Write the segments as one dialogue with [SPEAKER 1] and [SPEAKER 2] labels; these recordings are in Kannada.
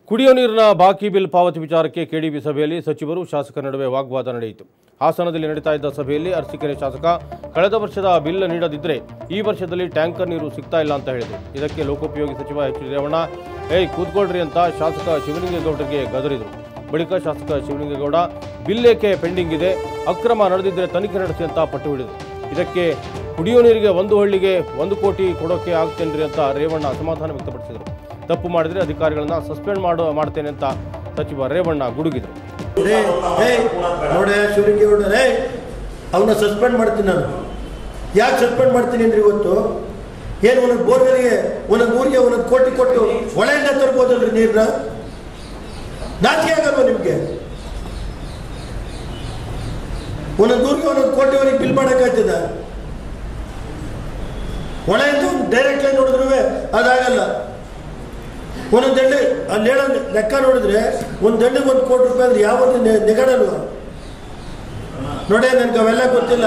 [SPEAKER 1] ಕುಡಿಯೋ ನೀರಿನ ಬಾಕಿ ಬಿಲ್ ಪಾವತಿ ವಿಚಾರಕ್ಕೆ ಕೆಡಿಬಿ ಸಭೆಯಲ್ಲಿ ಸಚಿವರು ಶಾಸಕರ ನಡುವೆ ವಾಗ್ವಾದ ನಡೆಯಿತು ಹಾಸನದಲ್ಲಿ ನಡೀತಾ ಇದ್ದ ಸಭೆಯಲ್ಲಿ ಅರಸೀಕೆರೆ ಶಾಸಕ ಕಳೆದ ವರ್ಷದ ಬಿಲ್ ನೀಡದಿದ್ದರೆ ಈ ವರ್ಷದಲ್ಲಿ ಟ್ಯಾಂಕರ್ ನೀರು ಸಿಗ್ತಾ ಇಲ್ಲ ಅಂತ ಹೇಳಿದರು ಇದಕ್ಕೆ ಲೋಕೋಪಯೋಗಿ ಸಚಿವ ಎಚ್ ಡಿ ರೇವಣ್ಣ ಏಯ್ ಕೂತ್ಕೊಳ್ರಿ ಅಂತ ಶಾಸಕ ಶಿವಲಿಂಗೇಗೌಡರಿಗೆ ಗದರಿದರು ಬಳಿಕ ಶಾಸಕ ಶಿವಲಿಂಗೇಗೌಡ ಬಿಲ್ ಏಕೆ ಪೆಂಡಿಂಗ್ ಇದೆ ಅಕ್ರಮ ನಡೆದಿದ್ದರೆ ತನಿಖೆ ನಡೆಸಿ ಅಂತ ಪಟ್ಟು ಹಿಡಿದರು ಇದಕ್ಕೆ ಕುಡಿಯೋ ನೀರಿಗೆ ಒಂದು ಹಳ್ಳಿಗೆ ಒಂದು ಕೋಟಿ ಕೊಡೋಕೆ ಆಗ್ತೇನ್ರಿ ಅಂತ ರೇವಣ್ಣ ಅಸಮಾಧಾನ ವ್ಯಕ್ತಪಡಿಸಿದರು ತಪ್ಪು ಮಾಡಿದರೆ ಅಧಿಕಾರಿಗಳನ್ನ ಸಸ್ಪೆಂಡ್ ಮಾಡೋ ಮಾಡ್ತೇನೆ ಅಂತ ಸಚಿವ ರೇವಣ್ಣ ಗುಡುಗಿದರು
[SPEAKER 2] ರೇ ಹೇ ನೋಡ ಶಿವಲಿಂಗಿ ಗೌಡ ರೇ ಅವನ್ನ ಸಸ್ಪೆಂಡ್ ಮಾಡ್ತೀನಿ ನಾನು ಯಾಕೆ ಸಸ್ಪೆಂಡ್ ಮಾಡ್ತೀನಿ ಅಂದ್ರೆ ಇವತ್ತು ಏನು ಒಂದೊಂದು ಬೋರ್ಗಳಿಗೆ ಒಂದೊಂದು ಊರಿಗೆ ಒಂದೊಂದು ಕೋಟಿ ಕೊಟ್ಟು ಹೊಳೆಯಿಂದ ತರ್ಬೋದಲ್ರಿ ನೀರನ್ನ ನಾಚಿಕೆ ಆಗಲ್ವ ನಿಮಗೆ ಒಂದೊಂದು ಊರಿಗೆ ಒಂದೊಂದು ಕೋಟಿವರೆಗೆ ಬಿಲ್ ಮಾಡೋಕ್ಕಾಗ್ತದ ಹೊಳೆಯಿಂದ ಡೈರೆಕ್ಟ್ ಆಗಿ ನೋಡಿದ್ರು ಅದಾಗಲ್ಲ ಒಂದೊಂದು ದಂಡೆ ಅಲ್ಲಿ ಹೇಳೋ ಲೆಕ್ಕ ನೋಡಿದ್ರೆ ಒಂದು ದಂಡೆಗೆ ಒಂದು ಕೋಟಿ ರೂಪಾಯಿ ಅಂದ್ರೆ ಯಾವತ್ತು ನೆಗಡಲ್ವ ನೋಡಿ ನನ್ಗೆ ಅವೆಲ್ಲ ಗೊತ್ತಿಲ್ಲ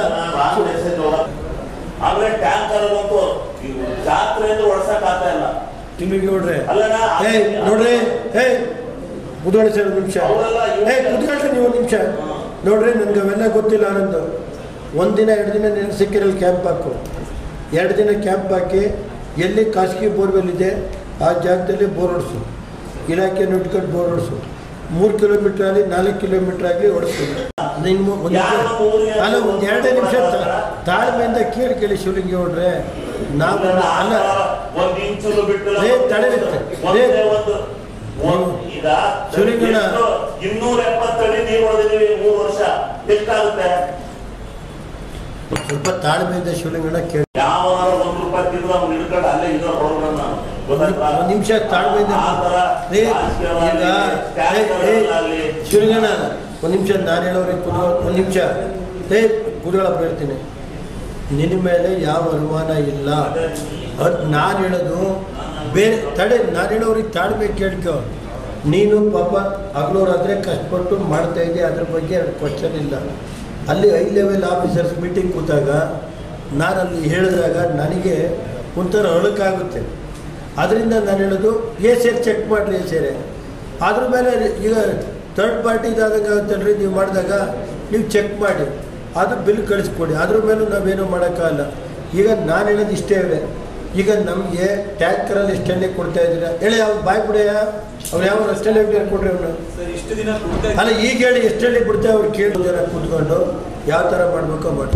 [SPEAKER 3] ಆಮೇಲೆ ಟ್ಯಾಂಕರ್ ಅಂತೂ ಜಾತ್ರೆಯಿಂದ ಓಡ್ಸಕ್ ಆಗ್ತಾ ಇಲ್ಲ
[SPEAKER 2] ತಿಂಗಳಿಗೆ ನೋಡ್ರೆ
[SPEAKER 3] ಅಲ್ಲಣ್ಣ,
[SPEAKER 2] ಏ ನೋಡ್ರಿ ಏ ಕುತ್ಕೊಳ್ಳಿ ಸರ್ ಒಂದು ನಿಮಿಷ
[SPEAKER 3] ಅವರೆಲ್ಲ ಇವ್ರು-
[SPEAKER 2] ಏ ಕುತ್ಕೊಳ್ರಿ ನೀವು ಒಂದು ನಿಮಿಷ ನೋಡ್ರಿ ನನ್ಗೆ ಅವೆಲ್ಲ ಗೊತ್ತಿಲ್ಲ ಆನಂದ್ ಒಂದಿನ ಎರಡು ದಿನ ನೀನು ಸಿಕ್ಕಿರಲ್ಲಿ ಕ್ಯಾಂಪ್ ಹಾಕು ಎರಡು ದಿನ ಕ್ಯಾಂಪ್ ಹಾಕಿ ಎಲ್ಲಿ ಖಾಸಗಿ ಬೋರ್ವೆಲ್ ಇದೆ ಆ ಜಾಗದಲ್ಲಿ ಬೋರ್ ಹೊಡಿಸು ಇಲಾಖೆಯನ್ನು ಇಟ್ಕೊಂಡು ಬೋರ್ ಹೊಡಿಸು ಮೂರು ಕಿಲೋಮೀಟರ್ ಆಗಲಿ ನಾಲ್ಕು ಕಿಲೋಮೀಟರ್ ಆಗಲಿ ಹೊಡಿಸು ನಿನ್ನ ಒಂದು
[SPEAKER 3] ಯಾರು ನಮ್ಮ ಊರಿಗೆ
[SPEAKER 2] ಅಲ್ಲ ಒಂದು ಎರಡೇ ನಿಮಿಷ ತ- ತಾಳ್ಮೆಯಿಂದ ಕೇಳಿ ಕೇಳಿ ಶಿವಲಿಂಗಿ ಹೊಡ್ರೆ ನಾವು ಅಲ್ಲ
[SPEAKER 3] ಒಂದ್ ಇಂಚು ಬಿಟ್ಟು
[SPEAKER 2] ರೇ, ತಡೆದಿತ್ತು.
[SPEAKER 3] ಒಂದೇ
[SPEAKER 2] ರೇ.
[SPEAKER 3] ಒಂದು ಒಂದ್- ಈಗ
[SPEAKER 2] ಶಿವಲಿಂಗಣ್ಣ.
[SPEAKER 3] ಎಷ್ಟು? ಇನ್ನೂರ ಎಪ್ಪತ್ತಡಿ ನೀರು ಹೊಡೆದಿದ್ದೀವಿ ಮೂರು ವರ್ಷ ಎಷ್ಟಾಗುತ್ತೆ
[SPEAKER 2] ಸ್ವಲ್ಪ ತಾಳ್ಮೆಯಿಂದ ಶಿವಲಿಂಗಣ್ಣ ಕೇಳಿ
[SPEAKER 3] ಯಾವ ಒಂದ್ ರೂಪಾಯಿ ತಿಂದ್ರು ಅವ್ನು ಹಿಡ್ಕೊಂಡು ಅಲ್ಲೇ ಇರೋ ಹೊರಗಡೆ ನಾನು ಗೊತ್ತಾಯ್ತಾ?
[SPEAKER 2] ಒಂದು ನಿಮಿಷ ತಾಳ್ಮೆಯಿಂದ
[SPEAKER 3] ಆ ಥರ
[SPEAKER 2] ರೇ,
[SPEAKER 3] ರಾಜಕೀಯವಾಗಿ,
[SPEAKER 2] ಈಗ
[SPEAKER 3] ಟ್ಯಾಂಕರ್
[SPEAKER 2] ಏ, ಏ,
[SPEAKER 3] ಅಲ್ಲಿ
[SPEAKER 2] ಶಿವಲಿಂಗಣ್ಣ ಒಂದು ನಿಮಿಷ ನಾನು ಹೇಳೋರಿಗೆ ಕುತ್ಕೊ ಒಂದು ನಿಮಿಷ ಏ ಕುದುಗಳಪ್ಪ ಹೇಳ್ತೀನಿ ನಿನ್ನ ಮೇಲೆ ಯಾವ ಅನುಮಾನ ಇಲ್ಲ ಅದು ನಾನು ಹೇಳೋದು ಬೇರೆ ತಡೆ ನಾನು ಹೇಳೋರಿಗೆ ತಾಳ್ಮೆ ಕೇಳ್ಕೊ ನೀನು ಪಾಪ ಹಗಲೋರಾದರೆ ಕಷ್ಟಪಟ್ಟು ಮಾಡ್ತಾ ಇದ್ದೆ ಅದ್ರ ಬಗ್ಗೆ ಕ್ವಶನ್ ಇಲ್ಲ ಅಲ್ಲಿ ಹೈ ಲೆವೆಲ್ ಆಫೀಸರ್ಸ್ ಮೀಟಿಂಗ್ ಕೂತಾಗ ನಾನು ಅಲ್ಲಿ ಹೇಳಿದಾಗ ನನಗೆ ಒಂಥರ ಅಳುಕಾಗುತ್ತೆ ಅದರಿಂದ ನಾನು ಹೇಳೋದು ಎ ಸೇರ್ ಚೆಕ್ ಮಾಡಿರಿ ಎ ಸೇರೆ ಅದ್ರ ಮೇಲೆ ಈಗ ಥರ್ಡ್ ಪಾರ್ಟಿ ಇದಾದಂಗೆ ಆಗುತ್ತಲ್ರಿ ನೀವು ಮಾಡಿದಾಗ ನೀವು ಚೆಕ್ ಮಾಡಿ ಅದು ಬಿಲ್ ಕಳಿಸ್ಕೊಡಿ ಅದ್ರ ಮೇಲೂ ನಾವೇನು ಮಾಡೋಕ್ಕಾಗಲ್ಲ ಈಗ ನಾನು ಹೇಳೋದು ಇಷ್ಟೇ ಇದೆ ಈಗ ನಮಗೆ ಟ್ಯಾಂಕರಲ್ಲಿ ಎಷ್ಟೆಣ್ಣೆ ಕೊಡ್ತಾ ಇದ್ದೀರಾ ಹೇಳಿ ಅವ್ನು ಬಾಯ್ ಬಿಡೆಯ ಅವ್ರು ಯಾವ ಅಷ್ಟೆಲ್ಲ ಕೊಡ್ರಿ ಅವನು
[SPEAKER 4] ಸರ್ ಇಷ್ಟು ದಿನ ಕೊಡ್ತಾ
[SPEAKER 2] ಅಲ್ಲ ಈಗ ಹೇಳಿ ಎಷ್ಟೆಣ್ಣೆ ಬಿಡ್ತೇವೆ ಅವ್ರು ಕೇಳಿ ಜನ ಕೂತ್ಕೊಂಡು ಯಾವ ಥರ ಮಾಡ್ಬೇಕೋ ಮಾಡಿ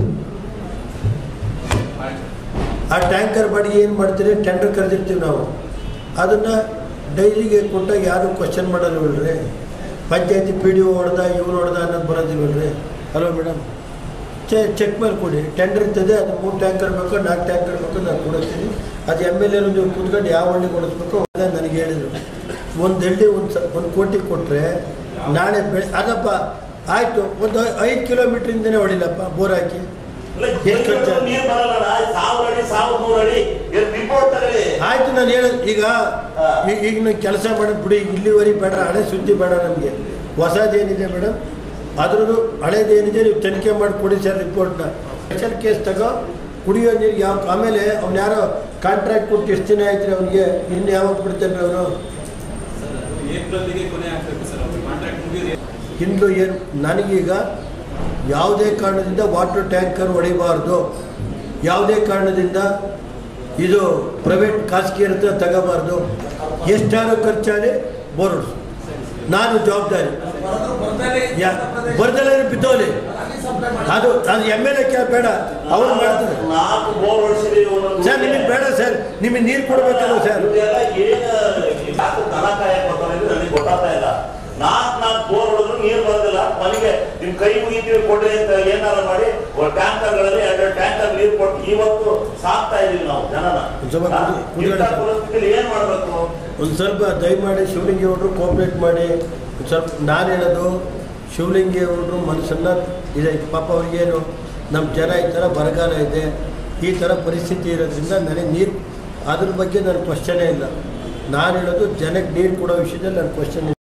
[SPEAKER 2] ಆ ಟ್ಯಾಂಕರ್ ಬಾಡಿಗೆ ಏನು ಮಾಡ್ತೀರಿ ಟೆಂಡರ್ ಕರೆದಿರ್ತೀವಿ ನಾವು ಅದನ್ನು ಡೈಲಿಗೆ ಕೊಟ್ಟಾಗ ಯಾರು ಕ್ವಶನ್ ಮಾಡಲ್ವಲ್ರಿ ಪಂಚಾಯತಿ ಪಿ ಡಿ ಒ ಹೊಡೆದ ಇವ್ರು ಹೊಡೆದ ಅನ್ನೋದು ಬರೋದಿಲ್ವಲ್ರಿ ಹಲೋ ಮೇಡಮ್ ಚೆ ಚೆಕ್ ಮೇಲೆ ಕೊಡಿ ಟೆಂಡರ್ ಇರ್ತದೆ ಅದು ಮೂರು ಟ್ಯಾಂಕರ್ ಬೇಕು ನಾಲ್ಕು ಟ್ಯಾಂಕರ್ ಬೇಕು ನಾನು ಕೊಡಿಸ್ತೀನಿ ಅದು ಎಮ್ ಎಲ್ ಎರು ನೀವು ಕೂತ್ಕೊಂಡು ಯಾವ ಹಳ್ಳಿ ಕೊಡಿಸ್ಬೇಕು ಅದೇ ನನಗೆ ಹೇಳಿದರು ಒಂದು ಹಳ್ಳಿ ಒಂದು ಸ ಒಂದು ಕೋಟಿ ಕೊಟ್ಟರೆ ನಾಳೆ ಬೆಳೆ ಅದಪ್ಪ ಆಯಿತು ಒಂದು ಐದು ಕಿಲೋಮೀಟ್ರಿಂದನೇ ಹೊಡಿಲಪ್ಪ ಬೋರ್ ಹಾಕಿ
[SPEAKER 3] ಇಲ್ಲ,
[SPEAKER 2] ಎಷ್ಟು ಖರ್ಚು ಆಗುತ್ತೆ?
[SPEAKER 3] ನೀರು ಬರಲ್ಲ ಸಾವಿರ ಅಡಿ ಸಾವಿರ ನೂರು ಅಡಿ ರಿಪೋರ್ಟ್ ತಗೊಳ್ಳಿ
[SPEAKER 2] ಆಯ್ತು ನಾನು ಹೇಳೋದು ಈಗ ಈ- ಈಗ ನೀವು ಕೆಲಸ ಮಾಡೋದು ಬಿಡಿ ಇಲ್ಲಿವರೆಗೆ ಬೇಡ ಹಳೆ ಸುದ್ದಿ ಬೇಡ ನಮಗೆ ಹೊಸದೇನಿದೆ ಮೇಡಮ್ ಅದ್ರದ್ದು ಹಳೇದೇನಿದೆ ನೀವು ತನಿಖೆ ಮಾಡಿ ಕೊಡಿ ಸರ್ ರಿಪೋರ್ಟ್ನ ಸ್ಪೆಷಲ್ ಕೇಸ್ ತಗೋ ಕುಡಿಯೋ ನೀರಿಗೆ ಯಾವ ಆಮೇಲೆ ಅವ್ನು ಯಾರೋ ಕಾಂಟ್ರಾಕ್ಟ್ ಕೊಟ್ಟು ಎಷ್ಟು ದಿನ ಆಯ್ತು ಅವನಿಗೆ ಇನ್ನು ಯಾವಾಗ ಬಿಡ್ತಾನೆ ಅವನು
[SPEAKER 4] ಏಪ್ರಿಲ್ಗೆ ಕೊನೆ ಆಗ್ಬೇಕು ಸರ್ ಅವ್ರ ಕಾಂಟ್ರಾಕ್ಟ್ ಮುಗಿಯೋದು
[SPEAKER 2] ಇನ್ನು ಏನು ನನಗೀಗ ಯಾವುದೇ ಕಾರಣದಿಂದ ವಾಟರ್ ಟ್ಯಾಂಕರ್ ಹೊಡಿಬಾರ್ದು ಯಾವುದೇ ಕಾರಣದಿಂದ ಇದು ಪ್ರೈವೇಟ್ ಖಾಸಗಿ ಹತ್ರ ತಗೋಬಾರ್ದು ಎಷ್ಟಾರು ಖರ್ಚಾಗಿ ಬೋರ್ ಹೊಡ್ಸು. ನಾನು ಜವಾಬ್ದಾರಿ ಯಾ ಬರ್ದಲ್ಲ ಬಿದ್ದೋಲಿ ಅದು ಅದು ಎಮ್ ಎಲ್ ಎ ಬೇಡ ಅವ್ರು ಮಾಡ್ತಾರೆ
[SPEAKER 3] ನಾಲ್ಕು ಬೋರ್ ಹೊಡ್ಸಿದೀವಿ ಒಂದೊಂದು
[SPEAKER 2] ಸರ್ ನಿಮಗೆ ಬೇಡ ಸರ್ ನಿಮಗೆ ನೀರು ಕೊಡ್ಬೇಕಲ್ಲ ಸರ್
[SPEAKER 3] ಇದೆಲ್ಲ ಏನು ಯಾಕೆ ದನ ಕಾಯಕ್ ಬರ್ತಾರೆ ಅಂತ ನನಗೆ ಗೊತ್ತಾಗ್ತಾ ಇಲ್ಲ ನಾಲ್ಕು ನಾಲ್ಕು ಬೋರ್ ಹೊಡೆದ್ರು ನೀರು ಬರೋದಿಲ್ಲ ಮನೆಗೆ ನಿಮ್ ಕೈ ಮುಗಿತೀವಿ ಕೊಡ್ರಿ ಅಂತ ಏನಾರ ಮಾಡಿ ಟ್ಯಾಂಕರ್ಗಳಲ್ಲಿ ಎರಡು ಟ್ಯಾಂಕರ್ ನೀರು ಕೊಟ್ಟು ಇವತ್ತು ಸಾಕ್ತಾ ಇದೀವಿ ನಾವು ಜನನ
[SPEAKER 2] ಒಂದ್ ಸ್ವಲ್ಪ ಕುದಿ- ಕುದಿಯೋಣ
[SPEAKER 3] ಇಂಥ
[SPEAKER 2] ಸರ್.
[SPEAKER 3] ಪರಿಸ್ಥಿತಿಯಲ್ಲಿ ಏನ್ ಮಾಡ್ಬೇಕು
[SPEAKER 2] ಒಂದು ಸ್ವಲ್ಪ ದಯಮಾಡಿ ಶಿವಲಿಂಗಿ ಅವರು ಕೋಆಪ್ರೇಟ್ ಮಾಡಿ ಒಂದು ಸ್ವಲ್ಪ ನಾನು ಹೇಳೋದು ಶಿವಲಿಂಗಿ ಅವರು ಮನಸ್ಸನ್ನು ಇದೆ ಪಾಪ ಅವ್ರಿಗೇನು ನಮ್ಮ ಜನ ಈ ಥರ ಬರಗಾಲ ಇದೆ ಈ ಥರ ಪರಿಸ್ಥಿತಿ ಇರೋದ್ರಿಂದ ನನಗೆ ನೀರು ಅದ್ರ ಬಗ್ಗೆ ನನ್ನ ಕ್ವಶನೇ ಇಲ್ಲ ನಾನು ಹೇಳೋದು ಜನಕ್ಕೆ ನೀರು ಕೊಡೋ ವಿಷಯದಲ್ಲಿ ನನ್ನ ಕ್ವಶನ್